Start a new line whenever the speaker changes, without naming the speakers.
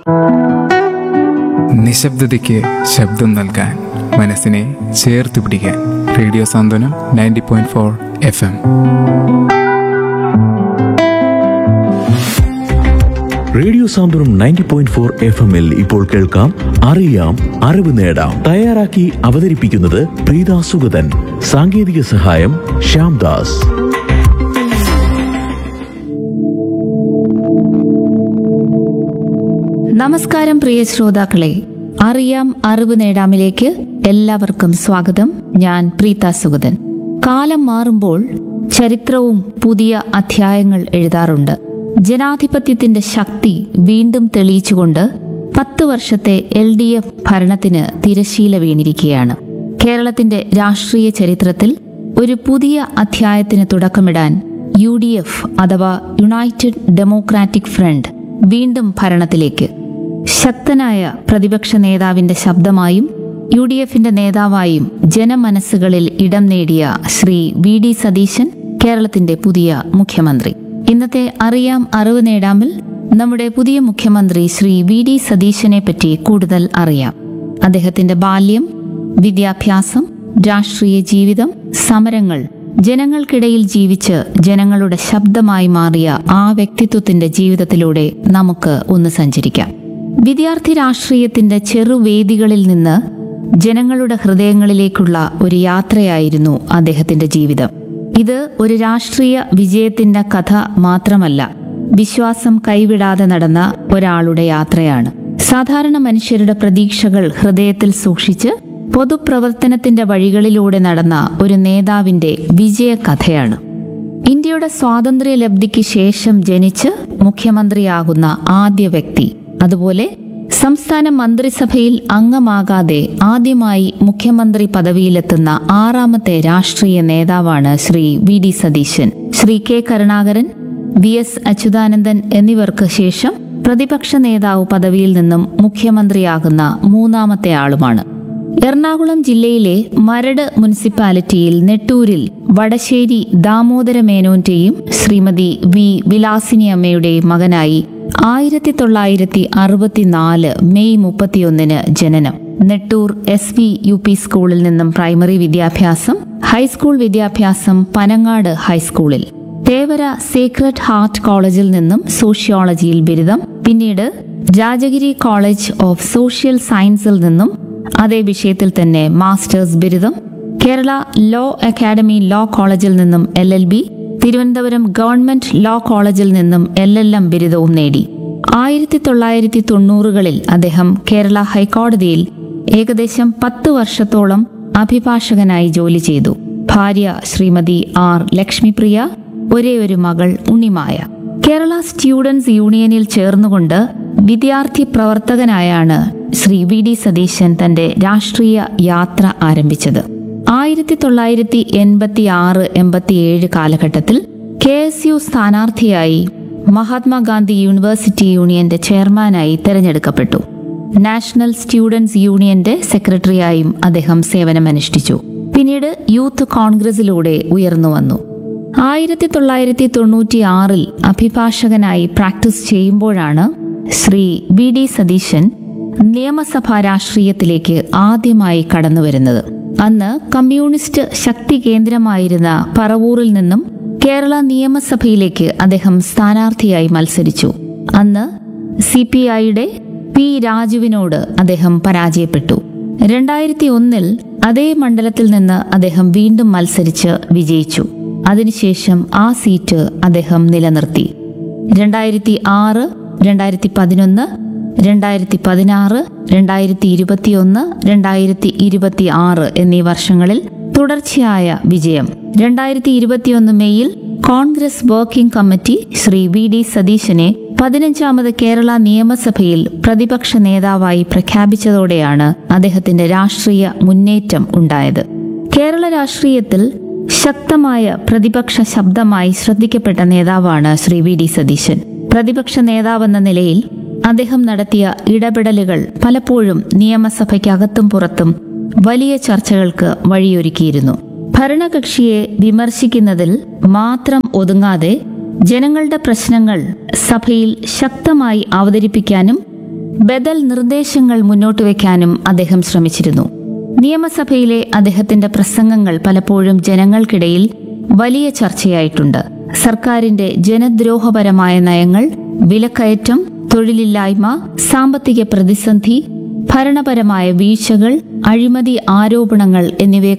നിശബ്ദതയ്ക്ക് ശബ്ദം നൽകാൻ മനസ്സിനെ ചേർത്ത് പിടിക്കാൻ radio Santhwanam ninety point four F M
radio Santhwanam ninety point four F എമ്മിൽ ഇപ്പോൾ കേൾക്കാം അറിയാം അറിവ് നേടാം തയ്യാറാക്കി അവതരിപ്പിക്കുന്നത് പ്രീത സുഗതൻ സാങ്കേതിക സഹായം ശ്യാംദാസ്
നമസ്കാരം പ്രിയ ശ്രോതാക്കളെ അറിയാം അറിവ് നേടാമിലേക്ക് എല്ലാവർക്കും സ്വാഗതം ഞാൻ പ്രീത സുഗതൻ കാലം മാറുമ്പോൾ ചരിത്രവും പുതിയ അധ്യായങ്ങൾ എഴുതാറുണ്ട് ജനാധിപത്യത്തിന്റെ ശക്തി വീണ്ടും തെളിയിച്ചുകൊണ്ട് പത്ത് വർഷത്തെ എൽ ഡി എഫ് ഭരണത്തിന് തിരശീല വീണിരിക്കുകയാണ് കേരളത്തിന്റെ രാഷ്ട്രീയ ചരിത്രത്തിൽ ഒരു പുതിയ അധ്യായത്തിന് തുടക്കമിടാൻ യു ഡി എഫ് അഥവാ യുണൈറ്റഡ് ഡെമോക്രാറ്റിക് ഫ്രണ്ട് വീണ്ടും ഭരണത്തിലേക്ക് ശക്തനായ പ്രതിപക്ഷ നേതാവിന്റെ ശബ്ദമായും യു ഡി എഫിന്റെ നേതാവായും ജനമനസ്സുകളിൽ ഇടം നേടിയ ശ്രീ വി ഡി സതീശൻ കേരളത്തിന്റെ പുതിയ മുഖ്യമന്ത്രി ഇന്നത്തെ അറിയാം അറിവ് നേടാമിൽ നമ്മുടെ പുതിയ മുഖ്യമന്ത്രി ശ്രീ വി ഡി സതീശനെ പറ്റി കൂടുതൽ അറിയാം അദ്ദേഹത്തിന്റെ ബാല്യം വിദ്യാഭ്യാസം രാഷ്ട്രീയ ജീവിതം സമരങ്ങൾ ജനങ്ങൾക്കിടയിൽ ജീവിച്ച് ജനങ്ങളുടെ ശബ്ദമായി മാറിയ ആ വ്യക്തിത്വത്തിന്റെ ജീവിതത്തിലൂടെ നമുക്ക് ഒന്ന് സഞ്ചരിക്കാം വിദ്യാർത്ഥി രാഷ്ട്രീയത്തിന്റെ ചെറുവേദികളിൽ നിന്ന് ജനങ്ങളുടെ ഹൃദയങ്ങളിലേക്കുള്ള ഒരു യാത്രയായിരുന്നു അദ്ദേഹത്തിന്റെ ജീവിതം ഇത് ഒരു രാഷ്ട്രീയ വിജയത്തിന്റെ കഥ മാത്രമല്ല വിശ്വാസം കൈവിടാതെ നടന്ന ഒരാളുടെ യാത്രയാണ് സാധാരണ മനുഷ്യരുടെ പ്രതീക്ഷകൾ ഹൃദയത്തിൽ സൂക്ഷിച്ച് പൊതുപ്രവർത്തനത്തിന്റെ വഴികളിലൂടെ നടന്ന ഒരു നേതാവിന്റെ വിജയകഥയാണ് ഇന്ത്യയുടെ സ്വാതന്ത്ര്യ ലബ്ധിക്ക് ശേഷം ജനിച്ച് മുഖ്യമന്ത്രിയാകുന്ന ആദ്യ വ്യക്തി അതുപോലെ സംസ്ഥാന മന്ത്രിസഭയിൽ അംഗമാകാതെ ആദ്യമായി മുഖ്യമന്ത്രി പദവിയിലെത്തുന്ന ആറാമത്തെ രാഷ്ട്രീയ നേതാവാണ് Shri V D Satheesan Shri K Karunakaran V S Achuthanandan എന്നിവർക്ക് ശേഷം പ്രതിപക്ഷ നേതാവ് പദവിയിൽ നിന്നും മുഖ്യമന്ത്രിയാകുന്ന മൂന്നാമത്തെ ആളുമാണ് എറണാകുളം ജില്ലയിലെ മരട് മുനിസിപ്പാലിറ്റിയിൽ നെട്ടൂരിൽ വടശ്ശേരി ദാമോദര മേനോന്റെയും ശ്രീമതി വി വിലാസിനി അമ്മയുടെയും മകനായി ആയിരത്തി തൊള്ളായിരത്തി അറുപത്തിനാല് മെയ് മുപ്പത്തിയൊന്നിന് ജനനം Nettoor S V U P സ്കൂളിൽ നിന്നും പ്രൈമറി വിദ്യാഭ്യാസം ഹൈസ്കൂൾ വിദ്യാഭ്യാസം പനങ്ങാട് ഹൈസ്കൂളിൽ തേവര സേക്രഡ് ഹാർട്ട് കോളേജിൽ നിന്നും സോഷ്യോളജിയിൽ ബിരുദം പിന്നീട് രാജഗിരി കോളേജ് ഓഫ് സോഷ്യൽ സയൻസിൽ നിന്നും അതേ വിഷയത്തിൽ തന്നെ മാസ്റ്റേഴ്സ് ബിരുദം കേരള ലോ അക്കാദമി ലോ കോളേജിൽ നിന്നും L L B Thiruvananthapuram government law കോളേജിൽ നിന്നും എൽ എൽ എം ബിരുദവും നേടി ആയിരത്തി തൊള്ളായിരത്തി തൊണ്ണൂറുകളിൽ അദ്ദേഹം കേരള ഹൈക്കോടതിയിൽ ഏകദേശം പത്ത് വർഷത്തോളം അഭിഭാഷകനായി ജോലി ചെയ്തു ഭാര്യ ശ്രീമതി ആർ ലക്ഷ്മിപ്രിയ ഒരേ ഒരു മകൾ ഉണ്ണിമായ കേരള സ്റ്റുഡൻസ് യൂണിയനിൽ ചേർന്നുകൊണ്ട് വിദ്യാർത്ഥി പ്രവർത്തകനായാണ് ശ്രീ വി ഡി സതീശൻ തന്റെ രാഷ്ട്രീയ യാത്ര ആരംഭിച്ചത് ആയിരത്തി തൊള്ളായിരത്തി എൺപത്തി ആറ് എൺപത്തിയേഴ് കാലഘട്ടത്തിൽ കെ എസ് യു സ്ഥാനാർത്ഥിയായി മഹാത്മാഗാന്ധി യൂണിവേഴ്സിറ്റി യൂണിയന്റെ ചെയർമാനായി തെരഞ്ഞെടുക്കപ്പെട്ടു നാഷണൽ സ്റ്റുഡൻസ് യൂണിയന്റെ സെക്രട്ടറിയായും അദ്ദേഹം സേവനമനുഷ്ഠിച്ചു പിന്നീട് യൂത്ത് കോൺഗ്രസിലൂടെ ഉയർന്നു വന്നു ആയിരത്തി തൊള്ളായിരത്തി തൊണ്ണൂറ്റി ആറിൽ അഭിഭാഷകനായി പ്രാക്ടീസ് ചെയ്യുമ്പോഴാണ് ശ്രീ വി ഡി സതീശൻ നിയമസഭാ രാഷ്ട്രീയത്തിലേക്ക് ആദ്യമായി കടന്നുവരുന്നത് അന്ന് കമ്മ്യൂണിസ്റ്റ് ശക്തി കേന്ദ്രമായിരുന്ന പറവൂറിൽ നിന്നും കേരള നിയമസഭയിലേക്ക് അദ്ദേഹം സ്ഥാനാർത്ഥിയായി മത്സരിച്ചു അന്ന് സി പി ഐയുടെ പി രാജുവിനോട് അദ്ദേഹം പരാജയപ്പെട്ടു രണ്ടായിരത്തി ഒന്നിൽ അതേ മണ്ഡലത്തിൽ നിന്ന് അദ്ദേഹം വീണ്ടും മത്സരിച്ച് വിജയിച്ചു അതിനുശേഷം ആ സീറ്റ് അദ്ദേഹം നിലനിർത്തി രണ്ടായിരത്തി ആറ് രണ്ടായിരത്തി പതിനൊന്ന് രണ്ടായിരത്തി പതിനാറ് രണ്ടായിരത്തി ഇരുപത്തിയൊന്ന് രണ്ടായിരത്തി ഇരുപത്തി ആറ് എന്നീ വർഷങ്ങളിൽ തുടർച്ചയായ വിജയം രണ്ടായിരത്തി ഇരുപത്തിയൊന്ന് മെയ്യിൽ Congress working committee Shri V D സതീശനെ പതിനഞ്ചാമത് കേരള നിയമസഭയിൽ പ്രതിപക്ഷ നേതാവായി പ്രഖ്യാപിച്ചതോടെയാണ് അദ്ദേഹത്തിന്റെ രാഷ്ട്രീയ മുന്നേറ്റം ഉണ്ടായത് കേരള രാഷ്ട്രീയത്തിൽ ശക്തമായ പ്രതിപക്ഷ ശബ്ദമായി ശ്രദ്ധിക്കപ്പെട്ട നേതാവാണ് ശ്രീ വി ഡി സതീശൻ പ്രതിപക്ഷ നേതാവെന്ന നിലയിൽ അദ്ദേഹം നടത്തിയ ഇടപെടലുകൾ പലപ്പോഴും നിയമസഭയ്ക്കകത്തും പുറത്തും വലിയ ചർച്ചകൾക്ക് വഴിയൊരുക്കിയിരുന്നു ഭരണകക്ഷിയെ വിമർശിക്കുന്നതിൽ മാത്രം ഒതുങ്ങാതെ ജനങ്ങളുടെ പ്രശ്നങ്ങൾ സഭയിൽ ശക്തമായി അവതരിപ്പിക്കാനും ബദൽ നിർദ്ദേശങ്ങൾ മുന്നോട്ട് വയ്ക്കാനും അദ്ദേഹം ശ്രമിച്ചിരുന്നു നിയമസഭയിലെ അദ്ദേഹത്തിന്റെ പ്രസംഗങ്ങൾ പലപ്പോഴും ജനങ്ങൾക്കിടയിൽ വലിയ ചർച്ചയായിട്ടുണ്ട് സർക്കാരിന്റെ ജനദ്രോഹപരമായ നയങ്ങൾ വിലക്കയറ്റം തൊഴിലില്ലായ്മ സാമ്പത്തിക പ്രതിസന്ധി ഭരണപരമായ വീഴ്ചകൾ അഴിമതി ആരോപണങ്ങൾ എന്നിവയെ